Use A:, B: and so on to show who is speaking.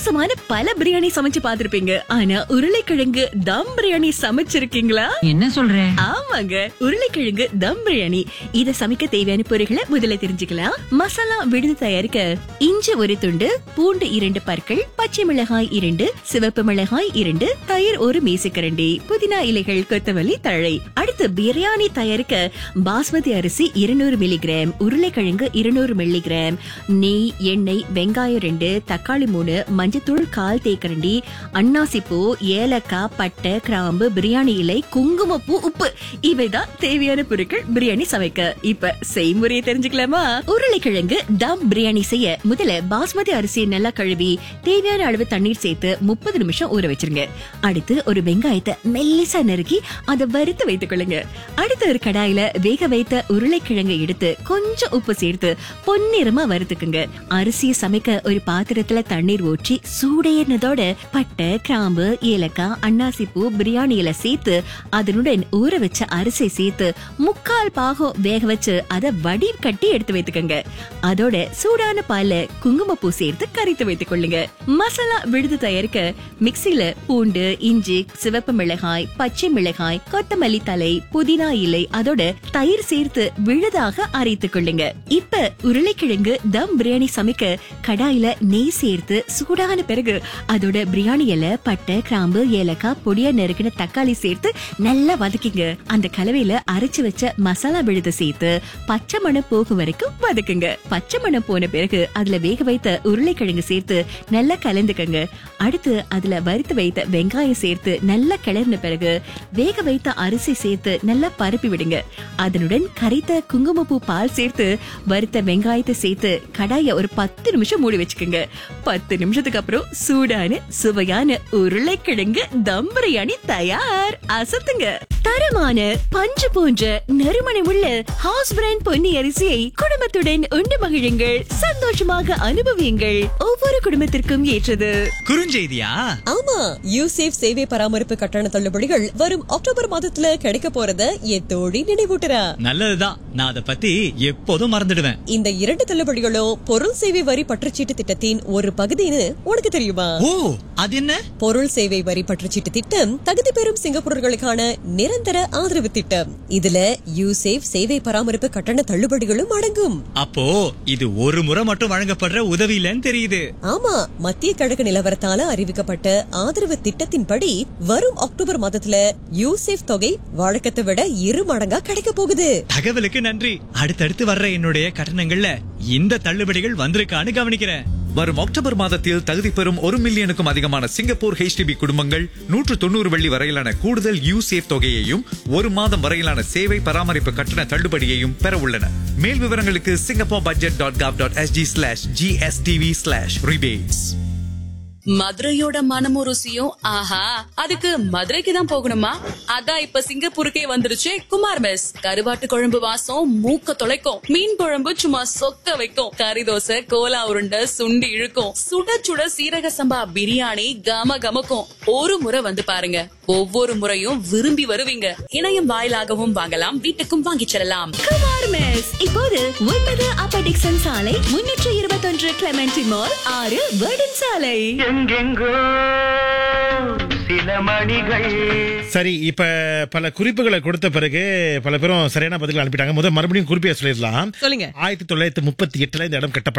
A: வித்தியாசமான பல பிரியாணி சமைச்சு பார்த்திருப்பீங்க ஆனா உருளைக்கிழங்கு தம் பிரியாணி சமைச்சிருக்கீங்களா
B: என்ன சொல்ற
A: ஆமாங்க உருளைக்கிழங்கு தம் பிரியாணி இத சமைக்க தேவையான பொருட்களை முதல்ல தெரிஞ்சுக்கலாம் மசாலா விடுது தயாரிக்க இஞ்சி ஒரு துண்டு பூண்டு இரண்டு பற்கள் பச்சை மிளகாய் இரண்டு சிவப்பு மிளகாய் இரண்டு தயிர் ஒரு மேசக்கரண்டி புதினா இலைகள் கொத்தமல்லி தழை அடுத்து பிரியாணி தயாரிக்க பாஸ்மதி அரிசி இருநூறு மில்லிகிராம் உருளைக்கிழங்கு இருநூறு மில்லிகிராம் நெய் எண்ணெய் வெங்காயம் ரெண்டு தக்காளி மூணு மஞ்சத்தூள் கால் தேக்கரண்டி அன்னாசிப்பூ ஏலக்காய் பட்டை கிராம்பு பிரியாணி இலை குங்குமப்பூ உப்பு இவைதான் தேவையான பொருட்கள் பிரியாணி சமைக்க இப்ப செய்முறையை தெரிஞ்சுக்கலாமா உருளைக்கிழங்கு தம் பிரியாணி செய்ய முதல்ல பாஸ்மதி அரிசியை நல்லா கழுவி தேவையான அளவு தண்ணீர் சேர்த்து முப்பது நிமிஷம் ஊற வச்சிருங்க அடுத்து ஒரு வெங்காயத்தை மெல்லிசா நறுக்கி அதை வறுத்து வைத்துக் கொள்ளுங்க அடுத்து ஒரு கடாயில வேக வைத்த உருளைக்கிழங்கை எடுத்து கொஞ்சம் உப்பு சேர்த்து பொன்னிறமா வறுத்துக்குங்க அரிசியை சமைக்க ஒரு பாத்திரத்துல தண்ணீர் ஊற்றி சூடேறினதோட பட்டை கிராம்பு ஏலக்காய் அன்னாசிப்பூ பிரியாணி இலை சேர்த்து அதனுடன் ஊற வச்ச அரிசி சேர்த்து முக்கால் பாகம் வேக வச்சு அதை வடி கட்டி எடுத்து வைத்துக்கோங்க அதோட சூடான பால்ல குங்குமப்பூ சேர்த்து கரைத்து வைத்துக் கொள்ளுங்க மசாலா விழுது தயாரிக்க மிக்ஸில பூண்டு இஞ்சி சிவப்பு மிளகாய் பச்சை மிளகாய் கொத்தமல்லி தலை புதினா இலை அதோட தயிர் சேர்த்து விழுதாக அரைத்துக் கொள்ளுங்க இப்ப உருளைக்கிழங்கு தம் பிரியாணி சமைக்க கடாயில நெய் சேர்த்து சூடான பிறகு அதோட பிரியாணி இலை பட்டை கிராம்பு ஏலக்காய் பொடியா நறுக்கின தக்காளி சேர்த்து நல்லா வதக்கிங்க அந்த கலவையில அரைச்சு வச்ச மசாலா விழுத சேர்த்து பச்சை மணம் போகும் வரைக்கும் வதக்குங்க பச்சை மணம் போன பிறகு அதுல வேக வைத்த உருளைக்கிழங்கு சேர்த்து நல்லா கலந்துக்கங்க அடுத்து அதுல வறுத்து வைத்த வெங்காயம் சேர்த்து நல்லா கிளறின பிறகு வேக வைத்த அரிசி சேர்த்து நல்லா பரப்பி விடுங்க அதனுடன் கரைத்த குங்குமப்பூ பால் சேர்த்து வறுத்த வெங்காயத்தை சேர்த்து கடாய ஒரு பத்து நிமிஷம் மூடி வச்சுக்கோங்க பத்து நிமிஷத்துக்கு அப்புறம் சூடான சுவையான உருளைக்கிழங்கு தம் பிரியாணி தயார் அசத்துங்க தரமான பஞ்சு போன்ற நறுமணமுள்ள ஹவுஸ் பிராண்ட் பொன்னி அரிசியை குடும்பத்துடன் உண்டு மகிழுங்கள் சந்தோஷமாக அனுபவியுங்கள் ஒவ்வொரு குடும்பத்திற்கும் ஏற்றது
C: குறுஞ்செய்தியா
D: ஆமா யூசேஃப் சேவை பராமரிப்பு கட்டண தள்ளுபடிகள் வரும் அக்டோபர் மாதத்துல கிடைக்க போறத என் தோழி நினைவூட்டுறா
C: நல்லதுதான் நான் அதை பத்தி எப்போதும் மறந்துடுவேன்
D: இந்த இரண்டு தள்ளுபடிகளும் பொருள் சேவை வரி பற்றுச்சீட்டு திட்டத்தின் ஒரு பகுதின்னு உனக்கு தெரியுமா
C: ஓ அது என்ன
D: பொருள் சேவை வரி பற்றுச்சீட்டு திட்டம் தகுதி பெறும் சிங்கப்பூரர்களுக்கான நிரந்தர ஆதரவு திட்டம் இதுல யூசேஃப் சேவை பராமரிப்பு கட்டண தள்ளுபடிகளும் அடங்கும்
C: அப்போ இது ஒரு முறை மட்டும் வழங்கப்படுற உதவி இல்லைன்னு தெரியுது
D: ஆமா மத்திய கிழக்கு நிலவரத்தால அறிவிக்கப்பட்ட ஆதரவு திட்டத்தின்படி வரும் அக்டோபர் மாதத்துல யூசேஃப் தொகை வழக்கத்தை விட இரு மடங்கா கிடைக்க போகுது
C: தகவலுக்கு நன்றி அடுத்தடுத்து வர்ற என்னுடைய கட்டணங்கள்ல இந்த தள்ளுபடிகள் வந்திருக்கான்னு கவனிக்கிறேன்
E: வரும் அக்டோபர் மாதத்தில் தகுதி பெறும் ஒரு மில்லியனுக்கும் அதிகமான சிங்கப்பூர் ஹெச்டிபி குடும்பங்கள் நூற்று தொண்ணூறு வெள்ளி வரையிலான கூடுதல் யூசேஃப் தொகையையும் ஒரு மாதம் வரையிலான சேவை பராமரிப்பு கட்டண தள்ளுபடியையும் பெற உள்ளன மேல் விவரங்களுக்கு Singapore budget dot gov dot SG slash GSTV slash rebates
F: மதுரையோட மனமும் ருசியும் ஆஹா அதுக்கு மதுரைக்கு தான் போகணுமா அதான் இப்ப சிங்கப்பூருக்கே வந்துருச்சு குமார் மெஸ் கருவாட்டு குழம்பு வாசம் மூக்க தொலைக்கும் மீன் குழம்பு சும்மா சொக்க வைக்கும் கறி தோசை கோலா உருண்டை சுண்டி இழுக்கும் சுட சுட சீரக சம்பா பிரியாணி கம கமக்கும் ஒரு முறை வந்து பாருங்க ஒவ்வொரு முறையும் விரும்பி வருவீங்க இணையம் வாயிலாகவும் வாங்கலாம் வீட்டுக்கும் வாங்கிச் செல்லலாம்
A: குமார் மெஸ் இப்போது ஒன்பது அப்பர் டிக்சன் சாலை முன்னூற்று இருபத்தொன்று கிளமெண்டி மால் ஆறு வேர்டன் சாலை
G: எங்கெங்கோ சில மணிகள்
H: சரி இப்ப பல குறிப்புகளை கொடுத்த பிறகு பல பேரும் சரியான பதில்கள் அனுப்பிட்டாங்க முதல் மறுபடியும் குறிப்பிய சொல்லிடலாம்
D: சொல்லுங்க
H: ஆயிரத்தி தொள்ளாயிரத்தி முப்பத்தி எட்டுல இந்த இடம் கட்டப்பட்டது